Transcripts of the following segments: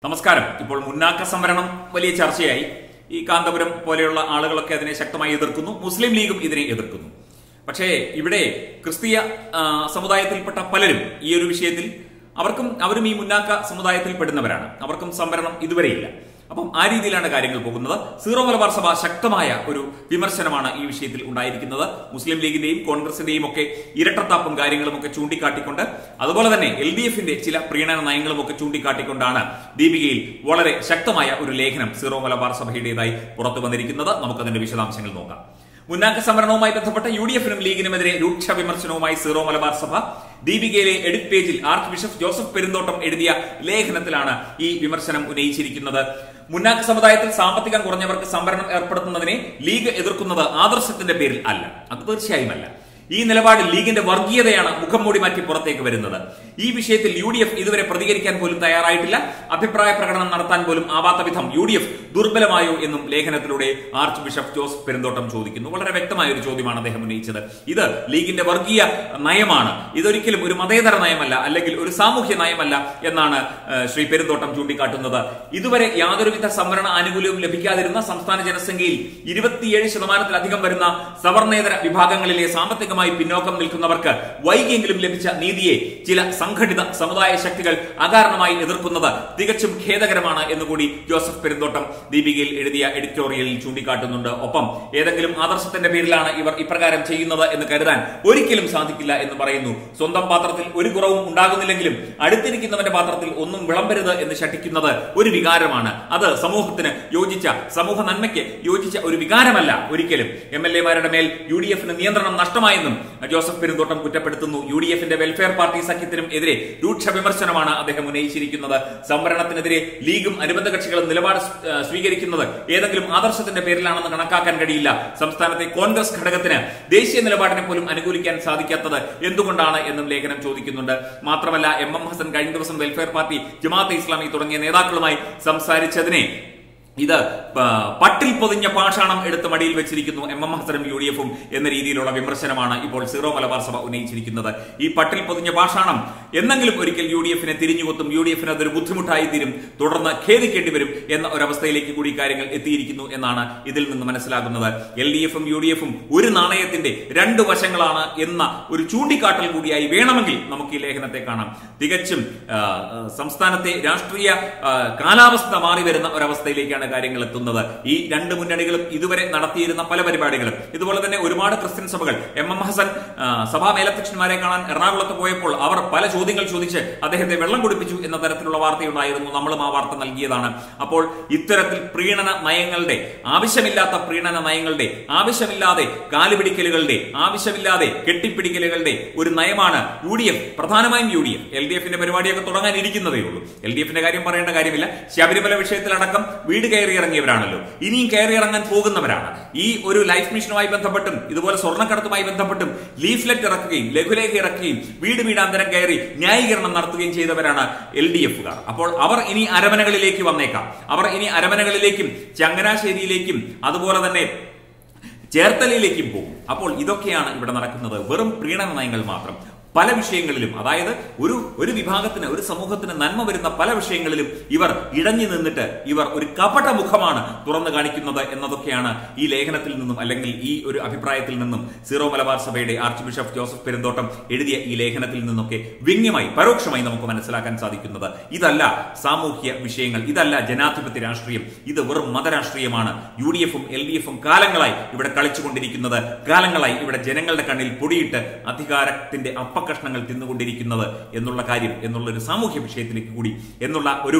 നമസ്കാരം ഇപ്പോൾ മുന്നാക്ക സംവരണം വലിയ ചർച്ചയായി ഈ കാന്തപുരം പോലെയുള്ള ആളുകളൊക്കെ അതിനെ ശക്തമായി എതിർക്കുന്നു മുസ്ലിം ലീഗും ഇതിനെ എതിർക്കുന്നു പക്ഷേ ഇവിടെ ക്രിസ്തീയ ആ, സമുദായത്തിൽപ്പെട്ട പലരും ഈ ഒരു വിഷയത്തിൽ അവർക്കും അവരും ഈ മുന്നാക്ക സമുദായത്തിൽ പെടുന്നവരാണ് അവർക്കും സംവരണം ഇതുവരെയില്ല അപ്പം ആ രീതിയിലാണ് കാര്യങ്ങൾ പോകുന്നത് സീറോ മലബാർ സഭ ശക്തമായ ഒരു വിമർശനമാണ് ഈ വിഷയത്തിൽ ഉണ്ടായിരിക്കുന്നത് മുസ്ലിം ലീഗിന്റെയും കോൺഗ്രസിന്റെയും ഒക്കെ ഇരട്ടത്താപ്പും കാര്യങ്ങളും ഒക്കെ ചൂണ്ടിക്കാട്ടിക്കൊണ്ട് അതുപോലെ തന്നെ എൽ ഡി എഫിന്റെ ചില പ്രീണന നയങ്ങളും ഒക്കെ ചൂണ്ടിക്കാട്ടിക്കൊണ്ടാണ് ദീപികയിൽ വളരെ ശക്തമായ ഒരു ലേഖനം സീറോ മലബാർ സഭയുടേതായി പുറത്തു വന്നിരിക്കുന്നത് നമുക്കതിന്റെ വിശദാംശങ്ങൾ നോക്കാം മുന്നാക്ക സമരണവുമായി ബന്ധപ്പെട്ട യു ഡി എഫിനും ലീഗിനുമെതിരെ രൂക്ഷ വിമർശനവുമായി സീറോ മലബാർ സഭ ദീപികയിലെ എഡിറ്റ് പേജിൽ ആർച്ച് ബിഷപ്പ് ജോസഫ് പെരുന്തോട്ടം എഴുതിയ ലേഖനത്തിലാണ് ഈ വിമർശനം ഉന്നയിച്ചിരിക്കുന്നത് മുന്നാക്ക സമുദായത്തിൽ സാമ്പത്തികം കുറഞ്ഞവർക്ക് സംവരണം ഏർപ്പെടുത്തുന്നതിനെ ലീഗ് എതിർക്കുന്നത് ആദർശത്തിന്റെ പേരിൽ അല്ല അത് തീർച്ചയായും അല്ല ഈ നിലപാട് ലീഗിന്റെ വർഗീയതയാണ് മുഖം മൂടി മാറ്റി പുറത്തേക്ക് വരുന്നത് ഈ വിഷയത്തിൽ യു ഡി എഫ് ഇതുവരെ പ്രതികരിക്കാൻ പോലും തയ്യാറായിട്ടില്ല അഭിപ്രായ പ്രകടനം നടത്താൻ പോലും ആവാത്ത വിധം യു ഡി എഫ് ദുർബലമായോ എന്നും ലേഖനത്തിലൂടെ ആർച്ച് ബിഷപ്പ് ജോസ് പെരുന്തോട്ടം ചോദിക്കുന്നു വളരെ വ്യക്തമായ ഒരു ചോദ്യമാണ് അദ്ദേഹം ഉന്നയിച്ചത് ഇത് ലീഗിന്റെ വർഗീയ നയമാണ് ഇതൊരിക്കലും ഒരു മതേതര നയമല്ല അല്ലെങ്കിൽ ഒരു സാമൂഹ്യ നയമല്ല എന്നാണ് ഏഹ്, ശ്രീ പെരുന്തോട്ടം ചൂണ്ടിക്കാട്ടുന്നത് ഇതുവരെ യാതൊരുവിധ സംവരണ ആനുകൂല്യവും ലഭിക്കാതിരുന്ന സംസ്ഥാന ജനസംഖ്യയിൽ ഇരുപത്തിയേഴ് ശതമാനത്തിലധികം വരുന്ന സവർണേതര വിഭാഗങ്ങളിലെ സാമ്പത്തികമായി പിന്നോക്കം നിൽക്കുന്നവർക്ക് വൈകിയെങ്കിലും ലഭിച്ച നീതിയെ ചില സംഘടിത സമുദായ ശക്തികൾ അകാരണമായി എതിർക്കുന്നത് തികച്ചും ഖേദകരമാണ് എന്നുകൂടി ജോസഫ് പെരുന്തോട്ടം ദീപികയിൽ എഴുതിയ എഡിറ്റോറിയലിൽ ചൂണ്ടിക്കാട്ടുന്നുണ്ട് ഒപ്പം ഏതെങ്കിലും ആദർശത്തിന്റെ പേരിലാണ് ഇവർ ഇപ്രകാരം ചെയ്യുന്നത് എന്ന് കരുതാൻ ഒരിക്കലും സാധിക്കില്ല എന്ന് പറയുന്നു സ്വന്തം പാത്രത്തിൽ ഒരു കുറവും ഉണ്ടാകുന്നില്ലെങ്കിലും അടുത്തിരിക്കുന്നവന്റെ പാത്രത്തിൽ ഒന്നും വിളമ്പരുത് എന്ന് ശഠിക്കുന്നത് ഒരു വികാരമാണ് അത് സമൂഹത്തിന് യോജിച്ച സമൂഹ നന്മയ്ക്ക് യോജിച്ച ഒരു വികാരമല്ല ഒരിക്കലും എം എൽ എമാരുടെ മേൽ യു ഡി എഫിന് നിയന്ത്രണം നഷ്ടമായെന്നും ജോസഫ് പെരുന്തോട്ടം കുറ്റപ്പെടുത്തുന്നു യു ഡി എഫിന്റെ വെൽഫെയർ പാർട്ടി സഖ്യത്തിനും എതിരെ രൂക്ഷ വിമർശനമാണ് അദ്ദേഹം ഉന്നയിച്ചിരിക്കുന്നത് സംവരണത്തിനെതിരെ ലീഗും അനുബന്ധ കക്ഷികളും നിലപാട് സ്- ഏഹ് സ്വീകരിക്കുന്നത് ഏതെങ്കിലും ആദർശത്തിന്റെ പേരിലാണെന്ന് കണക്കാക്കാൻ കഴിയില്ല സംസ്ഥാനത്തെ കോൺഗ്രസ് ഘടകത്തിന് ദേശീയ നിലപാടിനെ പോലും അനുകൂലിക്കാൻ സാധിക്കാത്തത് എന്തുകൊണ്ടാണ് എന്നും ലേഖനം ചോദിക്കുന്നുണ്ട് മാത്രമല്ല എം എം ഹസൻ കഴിഞ്ഞ ദിവസം വെൽഫെയർ പാർട്ടി ജമാഅത്തെ ഇസ്ലാമി തുടങ്ങിയ നേതാക്കളുമായി സംസാരിച്ചതിനെ ഇത് പ- പട്ടിൽ പൊതിഞ്ഞ പാഷാണം എടുത്ത് മടിയിൽ വെച്ചിരിക്കുന്നു എം എം ഹസനും യു ഡി എഫും എന്ന രീതിയിലുള്ള വിമർശനമാണ് ഇപ്പോൾ സീറോ മലബാർ സഭ ഉന്നയിച്ചിരിക്കുന്നത് ഈ പട്ടിൽ പൊതിഞ്ഞ പാഷാണം എന്നെങ്കിലും ഒരിക്കൽ യു ഡി എഫിനെ തിരിഞ്ഞുകൊത്തും യു ഡി എഫിന് അതൊരു ബുദ്ധിമുട്ടായി തീരും തുടർന്ന് ഖേദിക്കേണ്ടി വരും എന്ന ഒരവസ്ഥയിലേക്ക് കൂടി കാര്യങ്ങൾ എത്തിയിരിക്കുന്നു എന്നാണ് ഇതിൽ നിന്ന് മനസ്സിലാകുന്നത് എൽ ഡി എഫും യു ഡി എഫും ഒരു നാണയത്തിന്റെ രണ്ട് വശങ്ങളാണ് എന്ന ഒരു ചൂണ്ടിക്കാട്ടൽ കൂടിയായി വേണമെങ്കിൽ നമുക്ക് ഈ ലേഖനത്തെ കാണാം തികച്ചും ആ, ആ, സംസ്ഥാനത്തെ രാഷ്ട്രീയ ആ, കാലാവസ്ഥ മാറി വരുന്ന ഒരവസ്ഥയിലേക്കാണ് കാര്യങ്ങൾ എത്തുന്നത് ഈ രണ്ട് മുന്നണികളും ഇതുവരെ നടത്തിയിരുന്ന പല പരിപാടികളും ഇതുപോലെ തന്നെ ഒരുപാട് ക്രിസ്ത്യൻ സഭകൾ എം എം ഹസൻ ആ, സഭാ മേലധ്യക്ഷന്മാരെ കാണാൻ എറണാകുളത്ത് പോയപ്പോൾ അവർ പല ചോദ്യങ്ങൾ ചോദിച്ച് അദ്ദേഹത്തെ വെള്ളം കുടിപ്പിച്ചു എന്ന തരത്തിലുള്ള വാർത്തയുണ്ടായിരുന്നു നമ്മളും ആ വാർത്ത നൽകിയതാണ് അപ്പോൾ ഇത്തരത്തിൽ പ്രീണന നയങ്ങളുടെ ആവശ്യമില്ലാത്ത പ്രീണന നയങ്ങളുടെ ആവശ്യമില്ലാതെ കാലുപിടിക്കലുകളുടെ ആവശ്യമില്ലാതെ കെട്ടിപ്പിടിക്കലുകളുടെ ഒരു നയമാണ് യു ഡി എഫ് പ്രധാനമായും U D F L D എഫിന്റെ പരിപാടിയൊക്കെ തുടങ്ങാൻ ഇരിക്കുന്നതേ ഉള്ളൂ എൽ ഡി എഫിന്റെ കാര്യം പറയേണ്ട കാര്യമില്ല ശബരിമല വിഷയത്തിലടക്കം വീട് കയറി ഇറങ്ങിയവരാണല്ലോ ഇനിയും കയറി ഇറങ്ങാൻ പോകുന്നവരാണ് ഈ ഒരു ലൈഫ് മിഷനുമായി ബന്ധപ്പെട്ടും ഇതുപോലെ സ്വർണ്ണക്കടത്തുമായി ബന്ധപ്പെട്ടും ലീഫ്ലെറ്റ് ഇറക്കുകയും ലഘുലേഖ ഇറക്കുകയും വീട് വീടാന്തരം കയറി ന്യായീകരണം നടത്തുകയും ചെയ്തവരാണ് എൽ ഡി എഫുകാർ അപ്പോൾ അവർ ഇനി അരമനകളിലേക്ക് വന്നേക്കാം അവർ ഇനി അരമനകളിലേക്കും ചങ്ങനാശ്ശേരിയിലേക്കും അതുപോലെ തന്നെ ചേർത്തലയിലേക്കും പോകും അപ്പോൾ ഇതൊക്കെയാണ് ഇവിടെ നടക്കുന്നത് വെറും പ്രീണന നയങ്ങൾ മാത്രം പല വിഷയങ്ങളിലും അതായത് ഒരു ഒരു വിഭാഗത്തിന് ഒരു സമൂഹത്തിന് നന്മ വരുന്ന പല വിഷയങ്ങളിലും ഇവർ ഇടഞ്ഞു നിന്നിട്ട് ഇവർ ഒരു കപട മുഖമാണ് തുറന്നു കാണിക്കുന്നത് എന്നതൊക്കെയാണ് ഈ ലേഖനത്തിൽ നിന്നും അല്ലെങ്കിൽ ഈ ഒരു അഭിപ്രായത്തിൽ നിന്നും സീറോ മലബാർ സഭയുടെ ആർച്ച് ബിഷപ്പ് ജോസഫ് പെരുന്തോട്ടം എഴുതിയ ഈ ലേഖനത്തിൽ നിന്നൊക്കെ വ്യംഗ്യമായി പരോക്ഷമായി നമുക്ക് മനസ്സിലാക്കാൻ സാധിക്കുന്നത് ഇതല്ല സാമൂഹ്യ വിഷയങ്ങൾ ഇതല്ല ജനാധിപത്യ രാഷ്ട്രീയം ഇത് വെറും മതരാഷ്ട്രീയമാണ് യു ഡി എഫും എൽ ഡി എഫും കാലങ്ങളായി ഇവിടെ കളിച്ചുകൊണ്ടിരിക്കുന്നത് കാലങ്ങളായി ഇവിടെ ജനങ്ങളുടെ കണ്ണിൽ പൊടിയിട്ട് അധികാരത്തിന്റെ അപ്പക്കഷ്ണങ്ങൾ തിന്നുകൊണ്ടിരിക്കുന്നത് എന്നുള്ള കാര്യം എന്നുള്ള ഒരു സാമൂഹ്യ വിഷയത്തിലേക്ക് കൂടി എന്നുള്ള ഒരു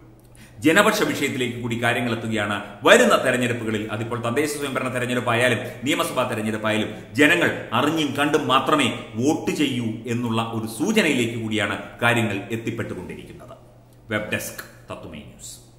ജനപക്ഷ വിഷയത്തിലേക്ക് കൂടി കാര്യങ്ങൾ എത്തുകയാണ് വരുന്ന തെരഞ്ഞെടുപ്പുകളിൽ അതിപ്പോൾ തദ്ദേശ സ്വയംഭരണ തെരഞ്ഞെടുപ്പായാലും നിയമസഭാ തെരഞ്ഞെടുപ്പായാലും ജനങ്ങൾ അറിഞ്ഞും കണ്ടും മാത്രമേ വോട്ട് ചെയ്യൂ എന്നുള്ള ഒരു സൂചനയിലേക്ക് കൂടിയാണ് കാര്യങ്ങൾ എത്തിപ്പെട്ടുകൊണ്ടിരിക്കുന്നത് വെബ് ഡെസ്ക് തത്വമേ ന്യൂസ്